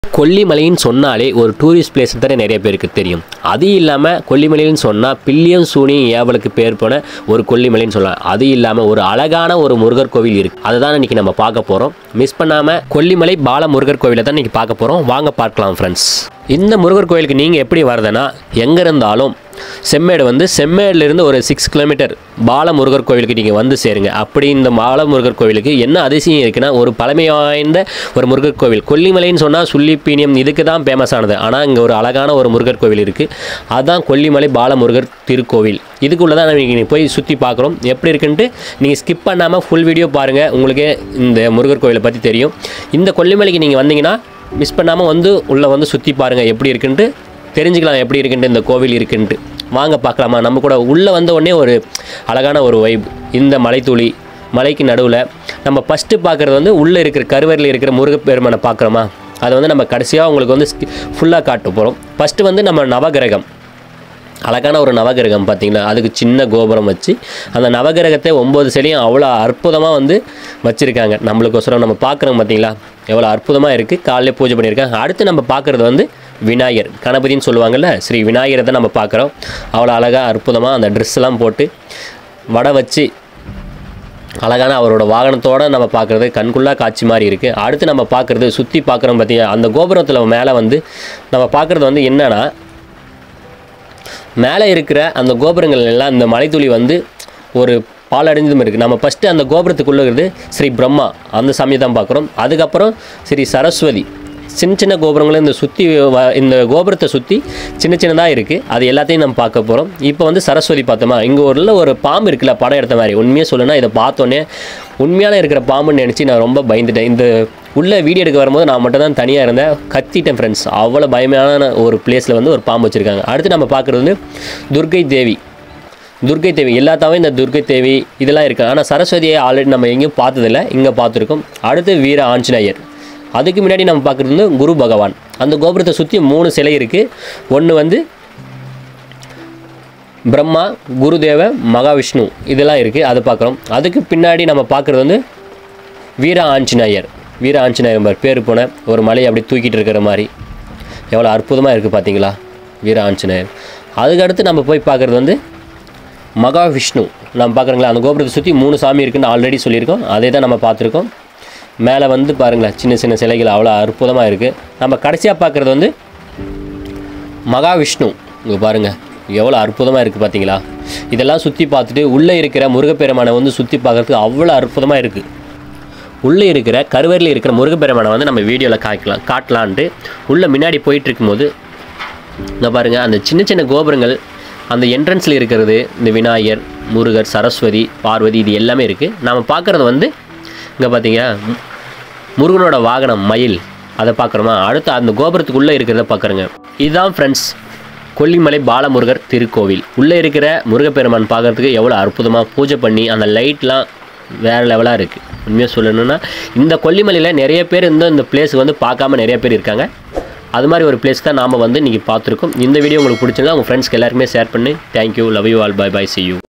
கொல்லிமலைன்னு சொன்னாலே ஒரு tourist place தானே நிறைய பேருக்கு தெரியும் அது இல்லாமல் கொல்லிமலைன்னு சொன்னால் பில்லியம் சூனி ஏவலுக்கு பேர் போன ஒரு கொல்லிமலைன்னு சொல்லலாம் அது இல்லாமல் ஒரு அழகான ஒரு முருகர் கோவில் இருக்குது அதை தான் இன்றைக்கி நம்ம பார்க்க போகிறோம் மிஸ் பண்ணாமல் கொல்லிமலை பால முருகர் கோவிலை தான் இன்றைக்கி பார்க்க போகிறோம் வாங்க பார்க்கலாம் ஃப்ரெண்ட்ஸ் இந்த முருகர் கோவிலுக்கு நீங்கள் எப்படி வரதுன்னா எங்கே இருந்தாலும் செம்மேடு வந்து செம்மேடுலேருந்து ஒரு சிக்ஸ் கிலோமீட்டர் பாலமுருகர் கோவிலுக்கு நீங்கள் வந்து சேருங்க அப்படி இந்த பாலமுருகர் கோவிலுக்கு என்ன அதிசயம் இருக்குன்னா ஒரு பழமை வாய்ந்த ஒரு முருகர் கோவில் கொல்லிமலைன்னு சொன்னால் சுள்ளிப்பீனியம் இதுக்கு தான் ஃபேமஸ் ஆனது ஆனால் இங்கே ஒரு அழகான ஒரு முருகர் கோவில் இருக்குது அதுதான் கொல்லிமலை பாலமுருகர் திருக்கோவில் இதுக்குள்ளே தான் நீங்கள் போய் சுற்றி பார்க்குறோம் எப்படி இருக்குன்ட்டு நீங்கள் ஸ்கிப் பண்ணாமல் ஃபுல் வீடியோ பாருங்கள் உங்களுக்கே இந்த முருகர் கோவிலை பற்றி தெரியும் இந்த கொல்லிமலைக்கு நீங்கள் வந்தீங்கன்னா மிஸ் பண்ணாமல் வந்து உள்ளே வந்து சுற்றி பாருங்கள் எப்படி இருக்குன்ட்டு தெரிஞ்சுக்கலாம் எப்படி இருக்குன்ட்டு இந்த கோவில் இருக்குன்ட்டு வாங்க பார்க்கலாமா நம்ம கூட உள்ளே வந்த உடனே ஒரு அழகான ஒரு வைப் இந்த மலைத்துளி மலைக்கு நடுவில் நம்ம ஃபஸ்ட்டு பார்க்குறது வந்து உள்ளே இருக்கிற கருவறையில் இருக்கிற முருகப்பெருமானை பார்க்குறோமா அதை வந்து நம்ம கடைசியாக உங்களுக்கு வந்து ஃபுல்லாக காட்ட போகிறோம் ஃபஸ்ட்டு வந்து நம்ம நவகிரகம் அழகான ஒரு நவகிரகம் பார்த்தீங்களா அதுக்கு சின்ன கோபுரம் வச்சு அந்த நவகிரகத்தை ஒம்பது சிலையும் அவ்வளோ அற்புதமாக வந்து வச்சுருக்காங்க நம்மளுக்கோசரம் நம்ம பார்க்குறோம் பார்த்தீங்களா எவ்வளோ அற்புதமாக இருக்குது காலையில் பூஜை பண்ணியிருக்காங்க அடுத்து நம்ம பார்க்குறது வந்து விநாயகர் கணபதின்னு சொல்லுவாங்கள்ல ஸ்ரீ விநாயகரை தான் நம்ம பார்க்குறோம் அவ்வளோ அழகாக அற்புதமாக அந்த ட்ரெஸ்லாம் போட்டு வடை வச்சு அழகான அவரோட வாகனத்தோட நம்ம பார்க்குறது கண்குள்ளா காட்சி மாதிரி இருக்குது அடுத்து நம்ம பார்க்குறது சுற்றி பார்க்குறோம் பார்த்தீங்கன்னா அந்த கோபுரத்தில் மேலே வந்து நம்ம பார்க்குறது வந்து என்னென்னா மேலே இருக்கிற அந்த கோபுரங்கள் எல்லாம் இந்த மலைத்துளி வந்து ஒரு பாலடைஞ்சதும் இருக்குது நம்ம ஃபஸ்ட்டு அந்த கோபுரத்துக்குள்ளே இருக்கிறது ஸ்ரீ பிரம்மா அந்த சாமியை தான் பார்க்குறோம் அதுக்கப்புறம் ஸ்ரீ சரஸ்வதி சின்ன சின்ன கோபுரங்களும் இந்த சுற்றி இந்த கோபுரத்தை சுற்றி சின்ன சின்னதாக இருக்குது அது எல்லாத்தையும் நம்ம பார்க்க போகிறோம் இப்போ வந்து சரஸ்வதி பார்த்தோமா இங்கே ஒரு ஒரு பாம்பு இருக்குல்ல படம் எடுத்த மாதிரி உண்மையாக சொல்லணும்னா இதை பார்த்தோன்னே உண்மையான இருக்கிற பாம்புன்னு நினச்சி நான் ரொம்ப பயந்துட்டேன் இந்த உள்ள வீடியோ எடுக்க வரும்போது நான் மட்டும் தான் தனியாக இருந்தேன் கத்திட்டேன் ஃப்ரெண்ட்ஸ் அவ்வளோ பயமான ஒரு பிளேஸில் வந்து ஒரு பாம்பு வச்சுருக்காங்க அடுத்து நம்ம பார்க்குறது வந்து துர்கை தேவி துர்கை தேவி எல்லாத்தாவே இந்த துர்கை தேவி இதெல்லாம் இருக்குது ஆனால் சரஸ்வதியை ஆல்ரெடி நம்ம எங்கேயும் பார்த்ததில்ல இங்கே பார்த்துருக்கோம் அடுத்து வீர ஆஞ்சநேயர் அதுக்கு முன்னாடி நம்ம பார்க்குறது வந்து குரு பகவான் அந்த கோபுரத்தை சுற்றி மூணு சிலை இருக்குது ஒன்று வந்து பிரம்மா குருதேவ மகாவிஷ்ணு இதெல்லாம் இருக்குது அதை பார்க்குறோம் அதுக்கு பின்னாடி நம்ம பார்க்குறது வந்து வீர ஆஞ்சநேயர் வீர ஆஞ்சநேயர் பார் பேர் போன ஒரு மலையை அப்படி தூக்கிட்டு இருக்கிற மாதிரி எவ்வளோ அற்புதமாக இருக்குது பார்த்தீங்களா வீர ஆஞ்சநேயர் அதுக்கடுத்து நம்ம போய் பார்க்குறது வந்து மகாவிஷ்ணு நம்ம பார்க்குறோங்களா அந்த கோபுரத்தை சுற்றி மூணு சாமி இருக்குன்னு ஆல்ரெடி சொல்லியிருக்கோம் அதே தான் நம்ம பார்த்துருக்கோம் மேலே வந்து பாருங்களேன் சின்ன சின்ன சிலைகள் அவ்வளோ அற்புதமாக இருக்குது நம்ம கடைசியாக பார்க்குறது வந்து மகாவிஷ்ணு இங்கே பாருங்கள் எவ்வளோ அற்புதமாக இருக்குது பார்த்தீங்களா இதெல்லாம் சுற்றி பார்த்துட்டு உள்ளே இருக்கிற முருகப்பெருமானை வந்து சுற்றி பார்க்குறதுக்கு அவ்வளோ அற்புதமாக இருக்குது உள்ளே இருக்கிற கருவறையில் இருக்கிற முருகப்பெருமானை வந்து நம்ம வீடியோவில் காய்க்கலாம் காட்டலான்ட்டு உள்ளே முன்னாடி போயிட்டு இருக்கும்போது இங்கே பாருங்கள் அந்த சின்ன சின்ன கோபுரங்கள் அந்த என்ட்ரன்ஸில் இருக்கிறது இந்த விநாயகர் முருகர் சரஸ்வதி பார்வதி இது எல்லாமே இருக்குது நாம் பார்க்குறது வந்து இங்கே பார்த்தீங்க முருகனோட வாகனம் மயில் அதை பார்க்குறோமா அடுத்து அந்த கோபுரத்துக்குள்ளே இருக்கிறத பார்க்குறோங்க இதுதான் ஃப்ரெண்ட்ஸ் கொல்லிமலை பாலமுருகர் திருக்கோவில் உள்ளே இருக்கிற முருகப்பெருமான் பார்க்குறதுக்கு எவ்வளோ அற்புதமாக பூஜை பண்ணி அந்த லைட்லாம் வேறு லெவலாக இருக்குது உண்மையாக சொல்லணும்னா இந்த கொல்லிமலையில் நிறைய பேர் இந்த இந்த பிளேஸ் வந்து பார்க்காம நிறைய பேர் இருக்காங்க அது மாதிரி ஒரு பிளேஸ் தான் நாம் வந்து இன்றைக்கி பார்த்துருக்கோம் இந்த வீடியோ உங்களுக்கு பிடிச்சிருந்தா உங்கள் ஃப்ரெண்ட்ஸ்க்கு எல்லாருக்குமே ஷேர் பண்ணி thank you love you all bye bye see you